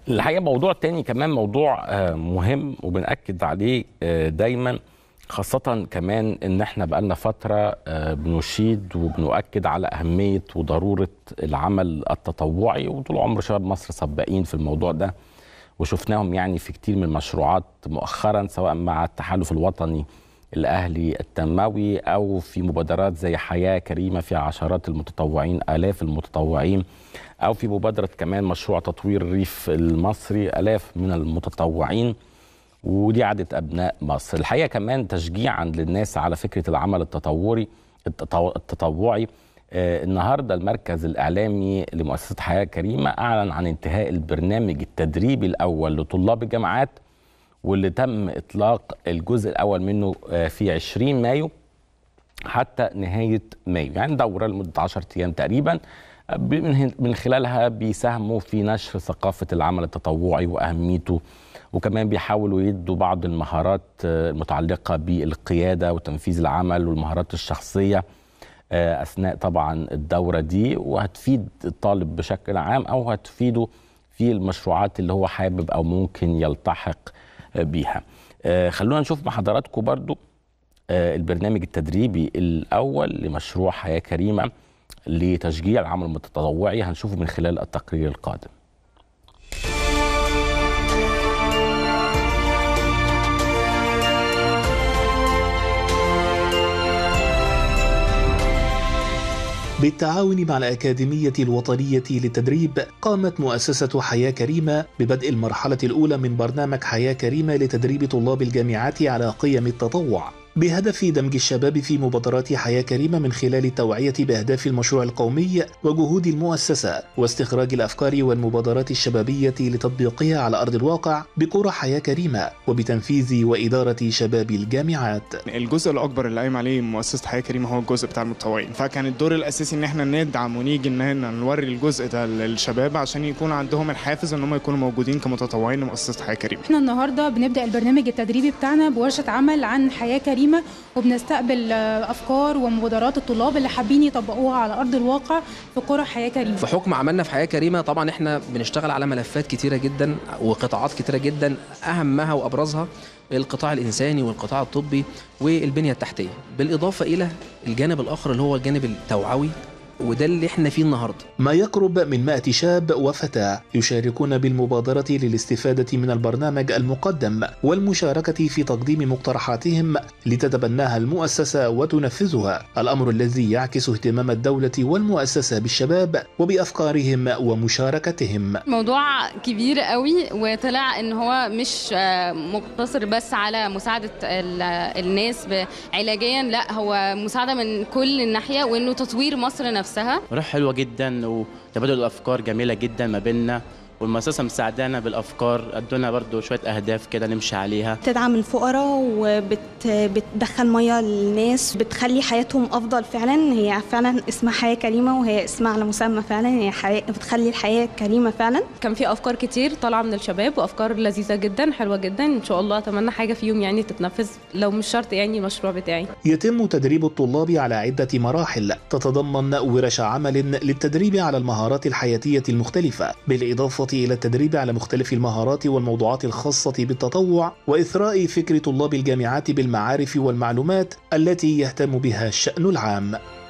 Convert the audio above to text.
الحقيقه موضوع تاني كمان موضوع آه، مهم وبنأكد عليه آه، دايما خاصة كمان ان احنا بقالنا فترة آه، بنشيد وبنؤكد على اهمية وضرورة العمل التطوعي وطول عمر شباب مصر سباقين في الموضوع ده وشفناهم يعني في كتير من المشروعات مؤخرا سواء مع التحالف الوطني الاهلي التنموي او في مبادرات زي حياه كريمه فيها عشرات المتطوعين الاف المتطوعين او في مبادره كمان مشروع تطوير الريف المصري الاف من المتطوعين ودي عاده ابناء مصر الحقيقه كمان تشجيعا للناس على فكره العمل التطوري التطو- التطوعي آه، النهارده المركز الاعلامي لمؤسسه حياه كريمه اعلن عن انتهاء البرنامج التدريبي الاول لطلاب الجامعات واللي تم اطلاق الجزء الاول منه آه، في 20 مايو حتى نهايه مايو يعني دوره لمده 10 ايام تقريبا آه، ب- من من خلالها بيساهموا في نشر ثقافه العمل التطوعي واهميته وكمان بيحاولوا يدوا بعض المهارات آه، المتعلقه بالقياده وتنفيذ العمل والمهارات الشخصيه آه، اثناء طبعا الدوره دي وهتفيد الطالب بشكل عام او هتفيده في المشروعات اللي هو حابب او ممكن يلتحق آه، بيها آه، خلونا نشوف مع حضراتكم برضو آه، البرنامج التدريبي الاول لمشروع حياه كريمه لتشجيع العمل التطوعي هنشوفه من خلال التقرير القادم بالتعاون مع الأكاديمية الوطنية للتدريب قامت مؤسسة حياة كريمة ببدء المرحلة الأولى من برنامج حياة كريمة لتدريب طلاب الجامعات على قيم التطوع بهدف دمج الشباب في مبادرات حياة كريمة من خلال التوعية بأهداف المشروع القومي وجهود المؤسسة واستخراج الأفكار والمبادرات الشبابية لتطبيقها على أرض الواقع بقرى حياة كريمة وبتنفيذ وإدارة شباب الجامعات الجزء الاكبر اللي قايم عليه مؤسسه حياه كريمه هو الجزء بتاع المتطوعين فكان الدور الاساسي ان احنا ندعم ونيجي ان احنا نوري الجزء ده للشباب عشان يكون عندهم الحافز ان هم يكونوا موجودين كمتطوعين لمؤسسه حياه كريمه احنا النهارده بنبدا البرنامج التدريبي بتاعنا بورشه عمل عن حياه كريمه وبنستقبل آه، افكار ومبادرات الطلاب اللي حابين يطبقوها على ارض الواقع في قرى حياه كريمه في حكم عملنا في حياه كريمه طبعا احنا بنشتغل على ملفات كتيره جدا وقطاعات كتيره جدا اهمها وابرزها القطاع الانساني والقطاع الطبي والبنيه التحتيه بالاضافه الى الجانب الاخر اللي هو الجانب التوعوي وده اللي احنا فيه النهارده ما يقرب من 100 شاب وفتاة يشاركون بالمبادرة للاستفادة من البرنامج المقدم والمشاركة في تقديم مقترحاتهم لتتبناها المؤسسة وتنفذها الأمر الذي يعكس اهتمام الدولة والمؤسسة بالشباب وبأفكارهم ومشاركتهم موضوع كبير قوي وطلع ان هو مش آه، مقتصر بس على مساعده ال- الناس ب- علاجيا لا هو مساعده من كل الناحيه وانه تطوير مصر نفسها روح حلوه جدا وتبادل الافكار جميله جدا ما بيننا والمؤسسه مساعدانا بالافكار ادونا برضو شويه اهداف كده نمشي عليها بتدعم الفقراء وبتدخل ميه للناس بتخلي حياتهم افضل فعلا هي فعلا اسمها حياه كريمه وهي اسمها على مسمى فعلا هي حياة بتخلي الحياه كريمه فعلا كان في افكار كتير طالعه من الشباب وافكار لذيذه جدا حلوه جدا ان شاء الله اتمنى حاجه فيهم يعني تتنفذ لو مش شرط يعني المشروع بتاعي يتم تدريب الطلاب على عدة مراحل تتضمن ورش عمل للتدريب على المهارات الحياتية المختلفة بالإضافة إلى التدريب على مختلف المهارات والموضوعات الخاصة بالتطوع وإثراء فكر طلاب الجامعات بالمعارف والمعلومات التي يهتم بها الشأن العام